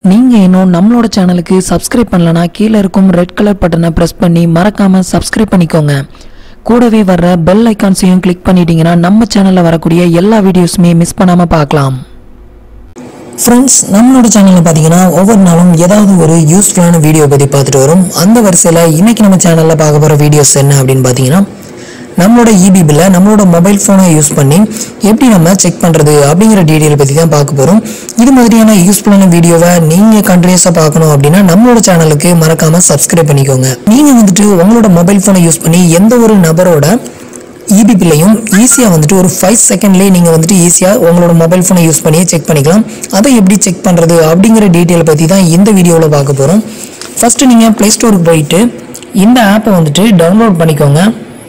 நீங்கள் இன்னும் நம்மளோட சேனலுக்கு சப்ஸ்கிரைப் பண்ணலனா கீழே இருக்கும் ரெட் கலர் பட்டனை ப்ரெஸ் பண்ணி மறக்காமல் சப்ஸ்கிரைப் பண்ணிக்கோங்க கூடவே வர்ற பெல் ஐக்கான்ஸையும் கிளிக் பண்ணிட்டீங்கன்னா நம்ம சேனலில் வரக்கூடிய எல்லா வீடியோஸுமே மிஸ் பண்ணாமல் பார்க்கலாம் ஃப்ரெண்ட்ஸ் நம்மளோட சேனலில் பார்த்தீங்கன்னா ஒவ்வொரு நாளும் ஏதாவது ஒரு யூஸ்ஃபுல்லான வீடியோ பற்றி பார்த்துட்டு வரும் அந்த வரிசையில் இன்னைக்கு நம்ம சேனலில் பார்க்க போகிற வீடியோஸ் என்ன அப்படின்னு பார்த்தீங்கன்னா நம்மளோட இபி பில்லை நம்மளோட மொபைல் ஃபோனை யூஸ் பண்ணி எப்படி நம்ம செக் பண்ணுறது அப்படிங்கிற டீட்டெயில் பற்றி தான் பார்க்க போகிறோம் இது மாதிரியான யூஸ்ஃபுல்லான வீடியோவை நீங்கள் கண்டினியூஸாக பார்க்கணும் அப்படின்னா நம்மளோட சேனலுக்கு மறக்காமல் சப்ஸ்கிரைப் பண்ணிக்கோங்க நீங்கள் வந்துட்டு உங்களோட மொபைல் ஃபோனை யூஸ் பண்ணி எந்த ஒரு நபரோட இபி பில்லையும் ஈஸியாக வந்துட்டு ஒரு ஃபைவ் செகண்ட்லேயே நீங்கள் வந்துட்டு ஈஸியாக உங்களோட மொபைல் ஃபோனை யூஸ் பண்ணியே செக் பண்ணிக்கலாம் அதை எப்படி செக் பண்ணுறது அப்படிங்கிற டீட்டெயில் பற்றி தான் இந்த வீடியோவில் பார்க்க போகிறோம் ஃபஸ்ட்டு நீங்கள் ப்ளே ஸ்டோருக்கு போயிட்டு இந்த ஆப்பை வந்துட்டு டவுன்லோட் பண்ணிக்கோங்க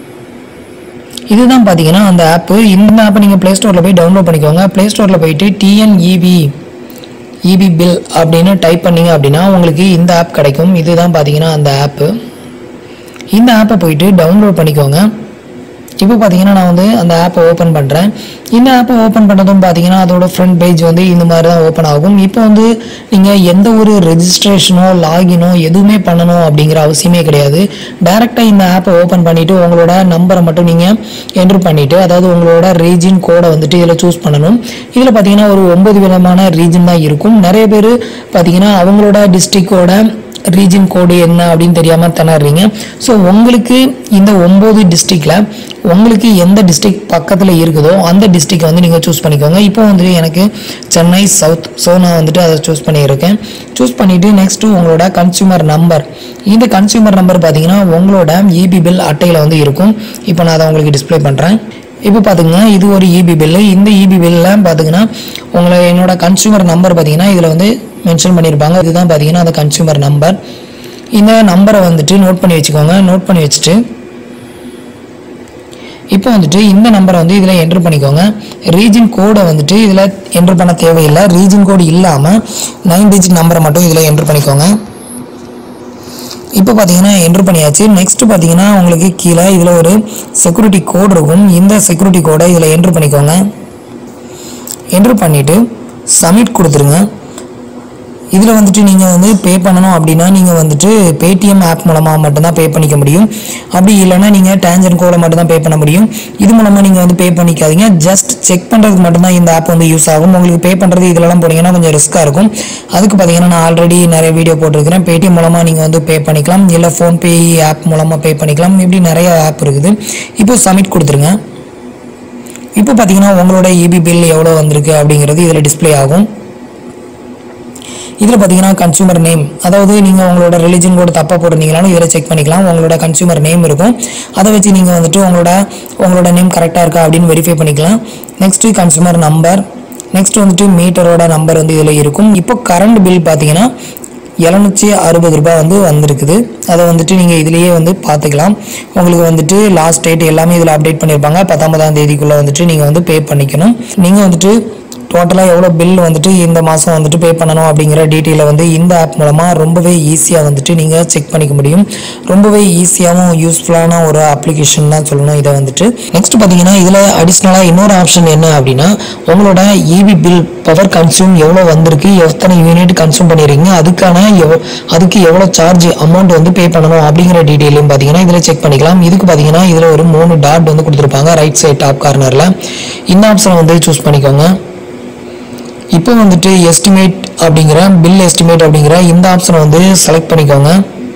இதுதான் பார்த்தீங்கன்னா அந்த ஆப்பு இந்த ஆப்பை நீங்கள் ப்ளே ஸ்டோரில் போய் டவுன்லோட் பண்ணிக்கோங்க ப்ளே ஸ்டோரில் போயிட்டு டிஎன்இபி இபி பில் அப்படின்னு டைப் பண்ணீங்க அப்படின்னா உங்களுக்கு இந்த ஆப் கிடைக்கும் இதுதான் பார்த்தீங்கன்னா அந்த ஆப்பு இந்த ஆப்பை போயிட்டு டவுன்லோட் பண்ணிக்கோங்க இப்போ பார்த்தீங்கன்னா நான் வந்து அந்த ஆப்பை ஓப்பன் பண்ணுறேன் இந்த ஆப்பை ஓப்பன் பண்ணதும் பார்த்தீங்கன்னா அதோட ஃப்ரண்ட் பேஜ் வந்து இந்த மாதிரி தான் ஓப்பன் ஆகும் இப்போ வந்து நீங்கள் எந்த ஒரு ரெஜிஸ்ட்ரேஷனோ லாகினோ எதுவுமே பண்ணணும் அப்படிங்கிற அவசியமே கிடையாது டேரெக்டாக இந்த ஆப்பை ஓப்பன் பண்ணிவிட்டு உங்களோட நம்பரை மட்டும் நீங்கள் என்ட்ரு பண்ணிவிட்டு அதாவது உங்களோட ரீஜன் கோடை வந்துட்டு இதில் சூஸ் பண்ணணும் இதில் பார்த்தீங்கன்னா ஒரு ஒன்பது விதமான ரீஜன் தான் இருக்கும் நிறைய பேர் பார்த்தீங்கன்னா அவங்களோட டிஸ்ட்ரிக்டோட ரீஜன் கோடு என்ன அப்படின்னு தெரியாமல் திணறீங்க ஸோ உங்களுக்கு இந்த ஒம்பது டிஸ்ட்ரிக்டில் உங்களுக்கு எந்த டிஸ்ட்ரிக்ட் பக்கத்தில் இருக்குதோ அந்த டிஸ்ட்ரிக்டை வந்து நீங்கள் சூஸ் பண்ணிக்கோங்க இப்போ வந்துட்டு எனக்கு சென்னை சவுத் ஸோ நான் வந்துட்டு அதை சூஸ் பண்ணியிருக்கேன் சூஸ் பண்ணிவிட்டு நெக்ஸ்ட்டு உங்களோட கன்சியூமர் நம்பர் இந்த கன்சியூமர் நம்பர் பார்த்தீங்கன்னா உங்களோட இபி பில் அட்டையில் வந்து இருக்கும் இப்போ நான் அதை உங்களுக்கு டிஸ்ப்ளே பண்ணுறேன் இப்போ பார்த்துங்க இது ஒரு இபி பில்லு இந்த இபி பில்லில் பார்த்திங்கன்னா உங்களை என்னோட கன்சியூமர் நம்பர் பார்த்தீங்கன்னா இதில் வந்து மென்ஷன் பண்ணியிருப்பாங்க இதுதான் பார்த்தீங்கன்னா அந்த கன்சியூமர் நம்பர் இந்த நம்பரை வந்துட்டு நோட் பண்ணி வச்சுக்கோங்க நோட் பண்ணி வச்சுட்டு இப்போ வந்துட்டு இந்த நம்பரை வந்து இதில் என்ட்ரு பண்ணிக்கோங்க ரீஜன் கோடை வந்துட்டு இதில் என்ட்ரு பண்ண தேவையில்லை ரீஜன் கோடு இல்லாமல் நைன் டிஜிட் நம்பரை மட்டும் இதில் என்ட்ரு பண்ணிக்கோங்க இப்போ பார்த்தீங்கன்னா என்ட்ரு பண்ணியாச்சு நெக்ஸ்ட் பார்த்தீங்கன்னா உங்களுக்கு கீழே இதில் ஒரு செக்யூரிட்டி கோட் இருக்கும் இந்த செக்யூரிட்டி கோடை இதில் என்ட்ரு பண்ணிக்கோங்க என்ட்ரு பண்ணிவிட்டு சப்மிட் கொடுத்துருங்க இதில் வந்துட்டு நீங்கள் வந்து பே பண்ணணும் அப்படின்னா நீங்கள் வந்துட்டு பேடிஎம் ஆப் மூலமாக மட்டும்தான் பே பண்ணிக்க முடியும் அப்படி இல்லைன்னா நீங்கள் டேஞ்சன் கோடை மட்டும் பே பண்ண முடியும் இது மூலமாக நீங்கள் வந்து பே பண்ணிக்காதீங்க ஜஸ்ட் செக் பண்ணுறதுக்கு மட்டும்தான் இந்த ஆப் வந்து யூஸ் ஆகும் உங்களுக்கு பே பண்ணுறது இதிலலாம் போனீங்கன்னா கொஞ்சம் ரிஸ்க்காக இருக்கும் அதுக்கு பார்த்தீங்கன்னா நான் ஆல்ரெடி நிறைய வீடியோ போட்டிருக்கிறேன் பேடிஎம் மூலமாக நீங்கள் வந்து பே பண்ணிக்கலாம் இல்லை ஃபோன்பே ஆப் மூலமாக பே பண்ணிக்கலாம் இப்படி நிறைய ஆப் இருக்குது இப்போ சப்மிட் கொடுத்துருங்க இப்போ பார்த்தீங்கன்னா உங்களோட இபி பில் எவ்வளோ வந்திருக்கு அப்படிங்கிறது இதில் டிஸ்ப்ளே ஆகும் இதில் பார்த்தீங்கன்னா கன்சூமர் நேம் அதாவது நீங்கள் உங்களோட ரிலிஜன் கோடு தப்பாக போட்டிருந்தீங்களாலும் இதில் செக் பண்ணிக்கலாம் உங்களோட கன்சூமர் நேம் இருக்கும் அதை வச்சு நீங்கள் வந்துட்டு உங்களோட உங்களோட நேம் கரெக்டாக இருக்கா அப்படின்னு வெரிஃபை பண்ணிக்கலாம் நெக்ஸ்ட்டு கன்சூமர் நம்பர் நெக்ஸ்ட் வந்துட்டு மீட்டரோட நம்பர் வந்து இதில் இருக்கும் இப்போ கரண்ட் பில் பார்த்தீங்கன்னா எழுநூற்றி அறுபது ரூபாய் வந்து வந்திருக்குது அதை வந்துட்டு நீங்கள் இதுலேயே வந்து பார்த்துக்கலாம் உங்களுக்கு வந்துட்டு லாஸ்ட் டேட் எல்லாமே இதில் அப்டேட் பண்ணியிருப்பாங்க பத்தொன்பதாம் தேதிக்குள்ளே வந்துட்டு நீங்கள் வந்து பே பண்ணிக்கணும் நீங்கள் வந்துட்டு டோட்டலாக எவ்வளோ பில் வந்துட்டு இந்த மாதம் வந்துட்டு பே பண்ணணும் அப்படிங்கிற டீட்டெயிலை வந்து இந்த ஆப் மூலமாக ரொம்பவே ஈஸியாக வந்துட்டு நீங்கள் செக் பண்ணிக்க முடியும் ரொம்பவே ஈஸியாகவும் யூஸ்ஃபுல்லான ஒரு அப்ளிகேஷன் தான் சொல்லணும் இதை வந்துட்டு நெக்ஸ்ட் பார்த்தீங்கன்னா இதில் அடிஷ்னலாக இன்னொரு ஆப்ஷன் என்ன அப்படின்னா உங்களோட இபி பில் பவர் கன்சியூம் எவ்வளோ வந்திருக்கு எத்தனை யூனிட் கன்சியூம் பண்ணிடுறீங்க அதுக்கான எவ் அதுக்கு எவ்வளோ சார்ஜ் அமௌண்ட் வந்து பே பண்ணணும் அப்படிங்கிற டீட்டெயிலையும் பார்த்தீங்கன்னா இதில் செக் பண்ணிக்கலாம் இதுக்கு பார்த்தீங்கன்னா இதில் ஒரு மூணு டாட் வந்து கொடுத்துருப்பாங்க ரைட் சைட் டாப் கார்னரில் இந்த ஆப்ஷனை வந்து சூஸ் பண்ணிக்கோங்க இப்போ வந்துட்டு எஸ்டிமேட் அப்படிங்கிற பில் எஸ்டிமேட் அப்படிங்கிற இந்த ஆப்ஷனை வந்து செலக்ட் பண்ணிக்கோங்க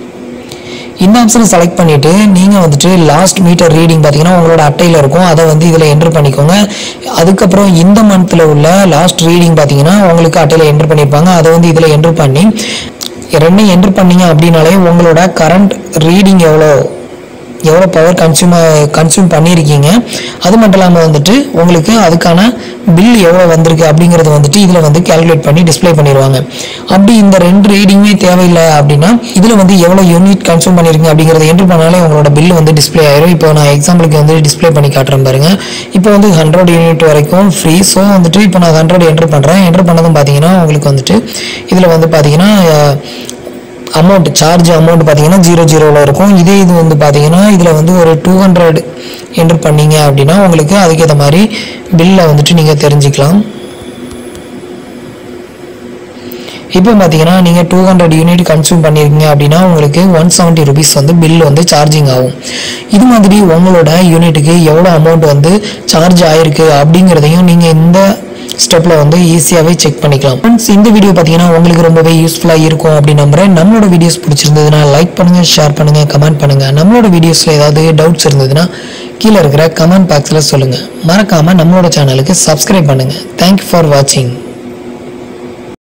இந்த ஆப்ஷனை செலக்ட் பண்ணிவிட்டு நீங்கள் வந்துட்டு லாஸ்ட் மீட்டர் ரீடிங் பார்த்தீங்கன்னா உங்களோட அட்டையில் இருக்கும் அதை வந்து இதில் என்ட்ரு பண்ணிக்கோங்க அதுக்கப்புறம் இந்த மந்தில் உள்ள லாஸ்ட் ரீடிங் பார்த்தீங்கன்னா உங்களுக்கு அட்டையில் என்ட்ரு பண்ணியிருப்பாங்க அதை வந்து இதில் என்ட்ரு பண்ணி ரெண்டையும் என்ட்ரு பண்ணீங்க அப்படின்னாலே உங்களோட கரண்ட் ரீடிங் எவ்வளோ எவ்வளோ பவர் கன்சியூம் கன்சியூம் பண்ணியிருக்கீங்க அது மட்டும் இல்லாமல் வந்துட்டு உங்களுக்கு அதுக்கான பில் எவ்வளோ வந்திருக்கு அப்படிங்கிறது வந்துட்டு இதில் வந்து கேல்குலேட் பண்ணி டிஸ்ப்ளே பண்ணிடுவாங்க அப்படி இந்த ரெண்டு ரீடிங்குமே தேவையில்லை அப்படின்னா இதில் வந்து எவ்வளோ யூனிட் கன்சியூம் பண்ணியிருக்கீங்க அப்படிங்கிறத என்ட்ரு பண்ணாலே உங்களோட பில் வந்து டிஸ்ப்ளே ஆயிரும் இப்போ நான் எக்ஸாம்பிளுக்கு வந்து டிஸ்ப்ளே பண்ணி காட்டுறேன் பாருங்க இப்போ வந்து ஹண்ட்ரட் யூனிட் வரைக்கும் ஃப்ரீ ஸோ வந்துட்டு இப்போ நான் ஹண்ட்ரட் என்ட்ரு பண்ணுறேன் என்ட்ரு பண்ணதும் பார்த்தீங்கன்னா உங்களுக்கு வந்துட்டு இதில் வந்து பார்த்தீங்கன்னா அமௌண்ட் சார்ஜ் அமௌண்ட் பார்த்தீங்கன்னா ஜீரோ ஜீரோவில் இருக்கும் இதே இது வந்து பார்த்தீங்கன்னா இதில் வந்து ஒரு டூ ஹண்ட்ரட் என்ட்ரு பண்ணீங்க அப்படின்னா உங்களுக்கு அதுக்கேற்ற மாதிரி பில்லை வந்துட்டு நீங்கள் தெரிஞ்சுக்கலாம் இப்போ பார்த்தீங்கன்னா நீங்கள் டூ ஹண்ட்ரட் யூனிட் கன்சியூம் பண்ணியிருக்கீங்க அப்படின்னா உங்களுக்கு ஒன் செவன்ட்டி ருபீஸ் வந்து பில் வந்து சார்ஜிங் ஆகும் இது மாதிரி உங்களோட யூனிட்டுக்கு எவ்வளோ அமௌண்ட் வந்து சார்ஜ் ஆயிருக்கு அப்படிங்கிறதையும் நீங்கள் இந்த ஸ்டெப்பில் வந்து ஈஸியாகவே செக் பண்ணிக்கலாம் ஃப்ரெண்ட்ஸ் இந்த வீடியோ பார்த்தீங்கன்னா உங்களுக்கு ரொம்பவே யூஸ்ஃபுல்லாக இருக்கும் அப்படின்னு நம்புறேன் நம்மளோட வீடியோஸ் பிடிச்சிருந்ததுன்னா லைக் பண்ணுங்கள் ஷேர் பண்ணுங்கள் கமெண்ட் பண்ணுங்கள் நம்மளோட வீடியோஸில் ஏதாவது டவுட்ஸ் இருந்ததுன்னா கீழே இருக்கிற கமெண்ட் பாக்ஸில் சொல்லுங்கள் மறக்காமல் நம்மளோட சேனலுக்கு சப்ஸ்கிரைப் பண்ணுங்கள் தேங்க்யூ ஃபார் வாட்சிங்